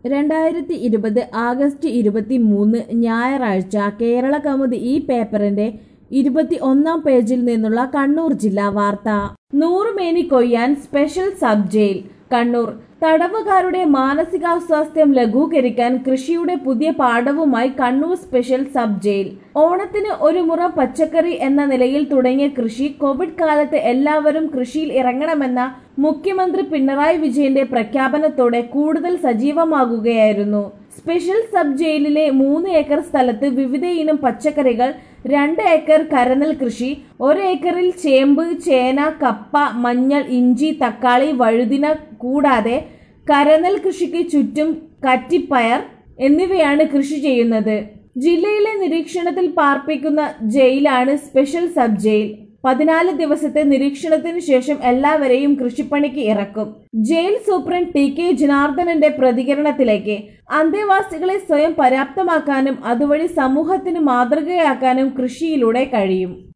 രണ്ടായിരത്തി ഇരുപത് ആഗസ്റ്റ് ഇരുപത്തി മൂന്ന് ഞായറാഴ്ച കേരള കൗമുദി ഈ പേപ്പറിന്റെ ഇരുപത്തി ഒന്നാം പേജിൽ നിന്നുള്ള കണ്ണൂർ ജില്ലാ വാർത്ത നൂറുമേനി കൊയ്യാൻ സ്പെഷ്യൽ സബ് ജയിൽ കണ്ണൂർ തടവുകാരുടെ മാനസികാസ്വാസ്ഥ്യം ലഘൂകരിക്കാൻ കൃഷിയുടെ പുതിയ പാഠവുമായി കണ്ണൂർ സ്പെഷ്യൽ സബ് ജയിൽ ഓണത്തിന് ഒരു മുറ പച്ചക്കറി എന്ന നിലയിൽ തുടങ്ങിയ കൃഷി കോവിഡ് കാലത്ത് എല്ലാവരും കൃഷിയിൽ ഇറങ്ങണമെന്ന മുഖ്യമന്ത്രി പിണറായി വിജയന്റെ പ്രഖ്യാപനത്തോടെ കൂടുതൽ സജീവമാകുകയായിരുന്നു സ്പെഷ്യൽ സബ് ജയിലിലെ മൂന്ന് ഏക്കർ സ്ഥലത്ത് വിവിധ ഇനം പച്ചക്കറികൾ രണ്ട് ഏക്കർ കരനെൽ കൃഷി ഒരു ഏക്കറിൽ ചേമ്പ് ചേന കപ്പ മഞ്ഞൾ ഇഞ്ചി തക്കാളി വഴുതിന കൂടാതെ കരനെൽ കൃഷിക്ക് ചുറ്റും കറ്റിപ്പയർ എന്നിവയാണ് കൃഷി ചെയ്യുന്നത് ജില്ലയിലെ നിരീക്ഷണത്തിൽ പാർപ്പിക്കുന്ന ജയിലാണ് സ്പെഷ്യൽ സബ് ജയിൽ പതിനാല് ദിവസത്തെ നിരീക്ഷണത്തിന് ശേഷം എല്ലാവരെയും കൃഷിപ്പണിക്ക് ഇറക്കും ജയിൽ സൂപ്രണ്ട് ടി കെ ജനാർദ്ദനന്റെ പ്രതികരണത്തിലേക്ക് അന്തേവാസികളെ സ്വയം പര്യാപ്തമാക്കാനും അതുവഴി സമൂഹത്തിന് മാതൃകയാക്കാനും കൃഷിയിലൂടെ കഴിയും